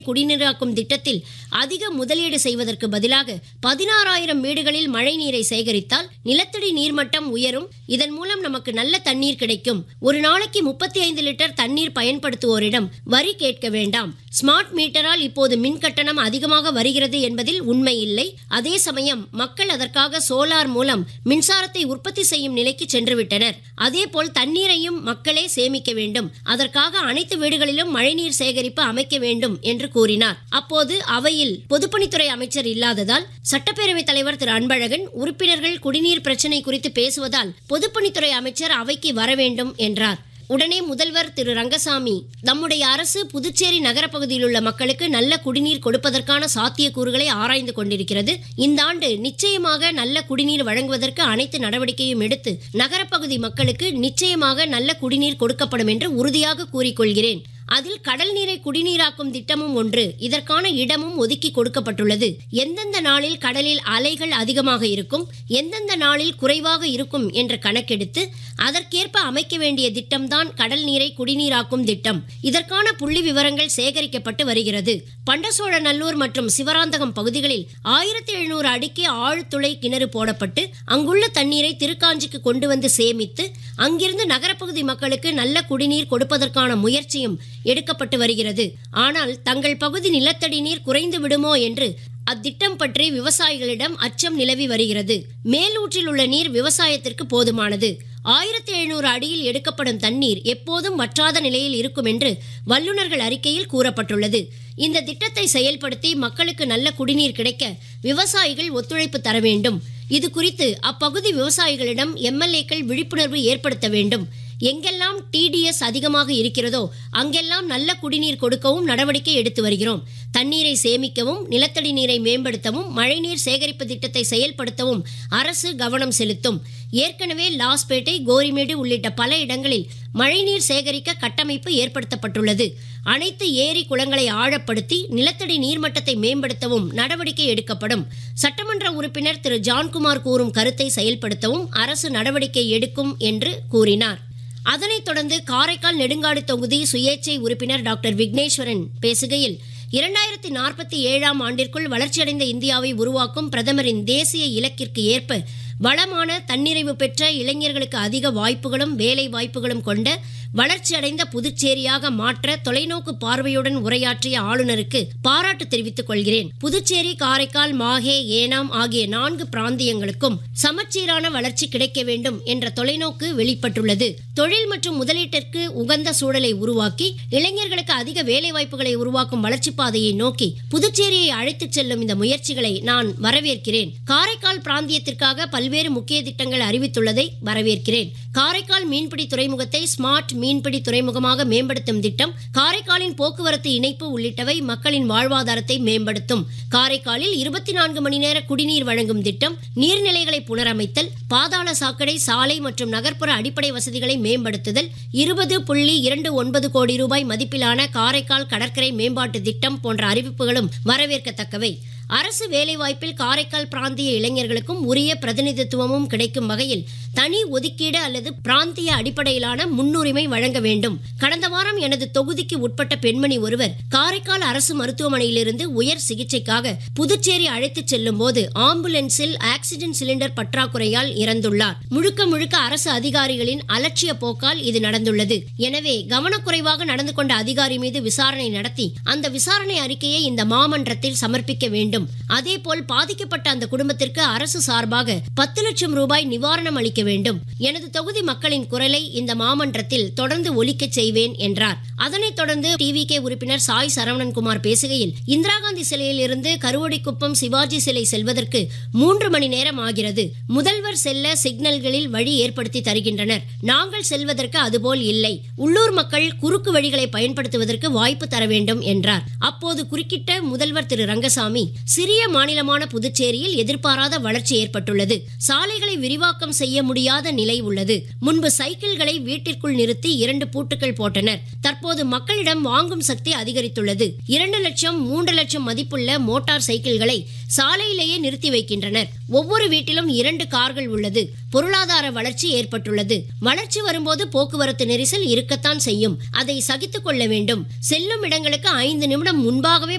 குடிநீராக்கும் திட்டத்தில் அதிக முதலீடு செய்வதற்கு பதிலாக பதினாறாயிரம் வீடுகளில் மழைநீரை சேகரித்தால் நிலத்தடி நீர்மட்டம் உயரும் இதன் மூலம் நமக்கு நல்ல தண்ணீர் கிடைக்கும் ஒரு நாளைக்கு முப்பத்தி ஐந்து லிட்டர் தண்ணீர் பயன்படுத்துவோரிடம் வரி கேட்க வேண்டாம் ஸ்மார்ட் மீட்டரால் இப்போது மின் கட்டணம் அதிகமாக வருகிறது என்பதில் உண்மை இல்லை அதே சமயம் மக்கள் அதற்காக சோலார் மூலம் மின்சாரத்தை உற்பத்தி செய்யும் நிலைக்கு சென்றுவிட்டனர் அதேபோல் தண்ணீரையும் மக்களே சேமிக்க வேண்டும் அதற்காக அனைத்து வீடுகளிலும் மழைநீர் சேகரிப்பு அமைக்க வேண்டும் என்று கூறினார் அப்போது அவையில் பொதுப்பணித்துறை அமைச்சர் இல்லாததால் சட்டப்பேரவைத் தலைவர் திரு அன்பழகன் உறுப்பினர்கள் குடிநீர் பிரச்சினை குறித்து பேசுவதால் பொதுப்பணித்துறை அமைச்சர் அவைக்கு வர வேண்டும் என்றார் உடனே முதல்வர் திரு ரங்கசாமி நம்முடைய அரசு புதுச்சேரி நகரப்பகுதியில் உள்ள மக்களுக்கு நல்ல குடிநீர் கொடுப்பதற்கான சாத்தியக்கூறுகளை ஆராய்ந்து கொண்டிருக்கிறது இந்த ஆண்டு நிச்சயமாக நல்ல குடிநீர் வழங்குவதற்கு அனைத்து நடவடிக்கையும் எடுத்து நகரப்பகுதி மக்களுக்கு நிச்சயமாக நல்ல குடிநீர் கொடுக்கப்படும் என்று உறுதியாக கூறிக்கொள்கிறேன் அதில் கடல் நீரை குடிநீராக்கும் திட்டமும் ஒன்று இதற்கான இடமும் ஒதுக்கி கொடுக்கப்பட்டுள்ளது எந்தெந்த நாளில் கடலில் அலைகள் அதிகமாக இருக்கும் எந்தெந்த நாளில் குறைவாக இருக்கும் என்ற கணக்கெடுத்து அதற்கேற்ப அமைக்க வேண்டிய திட்டம்தான் கடல் நீரை குடிநீராக்கும் திட்டம் இதற்கான புள்ளி விவரங்கள் சேகரிக்கப்பட்டு வருகிறது பண்டசோழநல்லூர் மற்றும் சிவராந்தகம் பகுதிகளில் ஆயிரத்தி எழுநூறு அடிக்கு ஆழ்துளை கிணறு போடப்பட்டு அங்குள்ள தண்ணீரை திருக்காஞ்சிக்கு கொண்டு வந்து சேமித்து அங்கிருந்து நகரப்பகுதி மக்களுக்கு நல்ல குடிநீர் கொடுப்பதற்கான முயற்சியும் எடுக்கப்பட்டு வருகிறது ஆனால் தங்கள் பகுதி நிலத்தடி நீர் குறைந்து விடுமோ என்று அத்திட்டம் பற்றி விவசாயிகளிடம் அச்சம் நிலவி வருகிறது மேலூற்றில் உள்ள நீர் விவசாயத்திற்கு போதுமானது ஆயிரத்தி எழுநூறு அடியில் எடுக்கப்படும் தண்ணீர் எப்போதும் வற்றாத நிலையில் இருக்கும் என்று வல்லுநர்கள் அறிக்கையில் கூறப்பட்டுள்ளது இந்த திட்டத்தை செயல்படுத்தி மக்களுக்கு நல்ல குடிநீர் கிடைக்க விவசாயிகள் ஒத்துழைப்பு தர வேண்டும் இது குறித்து அப்பகுதி விவசாயிகளிடம் எம்எல்ஏக்கள் விழிப்புணர்வு ஏற்படுத்த வேண்டும் எங்கெல்லாம் டிடிஎஸ் அதிகமாக இருக்கிறதோ அங்கெல்லாம் நல்ல குடிநீர் கொடுக்கவும் நடவடிக்கை எடுத்து வருகிறோம் தண்ணீரை சேமிக்கவும் நிலத்தடி நீரை மேம்படுத்தவும் மழைநீர் சேகரிப்பு திட்டத்தை செயல்படுத்தவும் அரசு கவனம் செலுத்தும் ஏற்கனவே லாஸ்பேட்டை கோரிமேடு உள்ளிட்ட பல இடங்களில் மழைநீர் சேகரிக்க கட்டமைப்பு ஏற்படுத்தப்பட்டுள்ளது அனைத்து ஏரி குளங்களை ஆழப்படுத்தி நிலத்தடி நீர்மட்டத்தை மேம்படுத்தவும் நடவடிக்கை எடுக்கப்படும் சட்டமன்ற உறுப்பினர் திரு ஜான்குமார் கூறும் கருத்தை செயல்படுத்தவும் அரசு நடவடிக்கை எடுக்கும் என்று கூறினார் அதனைத் தொடர்ந்து காரைக்கால் நெடுங்காடு தொகுதி சுயேட்சை உறுப்பினர் டாக்டர் விக்னேஸ்வரன் பேசுகையில் இரண்டாயிரத்தி நாற்பத்தி ஏழாம் ஆண்டிற்குள் வளர்ச்சியடைந்த இந்தியாவை உருவாக்கும் பிரதமரின் தேசிய இலக்கிற்கு ஏற்ப வளமான தன்னிறைவு பெற்ற இளைஞர்களுக்கு அதிக வாய்ப்புகளும் வேலை வாய்ப்புகளும் கொண்ட வளர்ச்சியடைந்த புதுச்சேரியாக மாற்ற தொலைநோக்கு பார்வையுடன் உரையாற்றிய ஆளுநருக்கு பாராட்டு தெரிவித்துக் கொள்கிறேன் புதுச்சேரி காரைக்கால் மாஹே ஏனாம் ஆகிய நான்கு பிராந்தியங்களுக்கும் சமச்சீரான வளர்ச்சி கிடைக்க வேண்டும் என்ற தொலைநோக்கு வெளிப்பட்டுள்ளது தொழில் மற்றும் முதலீட்டிற்கு உகந்த சூழலை உருவாக்கி இளைஞர்களுக்கு அதிக வேலை வாய்ப்புகளை உருவாக்கும் வளர்ச்சி பாதையை நோக்கி புதுச்சேரியை அழைத்துச் செல்லும் இந்த முயற்சிகளை நான் வரவேற்கிறேன் காரைக்கால் பிராந்தியத்திற்காக பல்வேறு முக்கிய திட்டங்கள் அறிவித்துள்ளதை வரவேற்கிறேன் காரைக்கால் மீன்பிடி துறைமுகத்தை ஸ்மார்ட் மீன்பிடி துறைமுகமாக மேம்படுத்தும் திட்டம் காரைக்காலின் போக்குவரத்து இணைப்பு உள்ளிட்டவை மக்களின் வாழ்வாதாரத்தை மேம்படுத்தும் காரைக்காலில் இருபத்தி நான்கு மணி நேர குடிநீர் வழங்கும் திட்டம் நீர்நிலைகளை புனரமைத்தல் பாதாள சாக்கடை சாலை மற்றும் நகர்ப்புற அடிப்படை வசதிகளை மேம்படுத்துதல் இருபது புள்ளி இரண்டு ஒன்பது கோடி ரூபாய் மதிப்பிலான காரைக்கால் கடற்கரை மேம்பாட்டு திட்டம் போன்ற அறிவிப்புகளும் வரவேற்கத்தக்கவை அரசு வேலைவாய்ப்பில் காரைக்கால் பிராந்திய இளைஞர்களுக்கும் உரிய பிரதிநிதித்துவமும் கிடைக்கும் வகையில் தனி ஒதுக்கீடு அல்லது பிராந்திய அடிப்படையிலான முன்னுரிமை வழங்க வேண்டும் கடந்த வாரம் எனது தொகுதிக்கு உட்பட்ட பெண்மணி ஒருவர் காரைக்கால் அரசு மருத்துவமனையிலிருந்து உயர் சிகிச்சைக்காக புதுச்சேரி அழைத்துச் செல்லும் போது ஆம்புலன்ஸில் ஆக்சிஜன் சிலிண்டர் பற்றாக்குறையால் இறந்துள்ளார் முழுக்க முழுக்க அரசு அதிகாரிகளின் அலட்சிய போக்கால் இது நடந்துள்ளது எனவே கவனக்குறைவாக நடந்து கொண்ட அதிகாரி மீது விசாரணை நடத்தி அந்த விசாரணை அறிக்கையை இந்த மாமன்றத்தில் சமர்ப்பிக்க வேண்டும் அதேபோல் பாதிக்கப்பட்ட அந்த குடும்பத்திற்கு அரசு சார்பாக பத்து லட்சம் ரூபாய் நிவாரணம் அளிக்க வேண்டும் எனது தொகுதி மக்களின் குரலை இந்த மாமன்றத்தில் தொடர்ந்து ஒலிக்கச் செய்வேன் என்றார் அதனைத் தொடர்ந்து டிவிகே உறுப்பினர் சாய் சரவணன்குமார் பேசுகையில் இந்திரா காந்தி சிலையில் இருந்து கருவடிக்குப்பம் சிவாஜி சிலை செல்வதற்கு மூன்று மணி நேரம் ஆகிறது முதல்வர் செல்ல சிக்னல்களில் வழி ஏற்படுத்தி தருகின்றனர் நாங்கள் செல்வதற்கு அதுபோல் இல்லை உள்ளூர் மக்கள் குறுக்கு வழிகளை பயன்படுத்துவதற்கு வாய்ப்பு தர வேண்டும் என்றார் அப்போது குறுக்கிட்ட முதல்வர் திரு ரங்கசாமி சிறிய மாநிலமான புதுச்சேரியில் எதிர்பாராத வளர்ச்சி ஏற்பட்டுள்ளது சாலைகளை விரிவாக்கம் செய்ய முடியாத நிலை உள்ளது முன்பு சைக்கிள்களை வீட்டிற்குள் நிறுத்தி இரண்டு பூட்டுக்கள் போட்டனர் தற்போது மக்களிடம் வாங்கும் சக்தி அதிகரித்துள்ளது இரண்டு லட்சம் மூன்று லட்சம் மதிப்புள்ள மோட்டார் சைக்கிள்களை சாலையிலேயே நிறுத்தி வைக்கின்றனர் ஒவ்வொரு வீட்டிலும் இரண்டு கார்கள் உள்ளது பொருளாதார வளர்ச்சி ஏற்பட்டுள்ளது வளர்ச்சி வரும்போது போக்குவரத்து நெரிசல் இருக்கத்தான் செய்யும் அதை சகித்துக் கொள்ள வேண்டும் செல்லும் இடங்களுக்கு ஐந்து நிமிடம் முன்பாகவே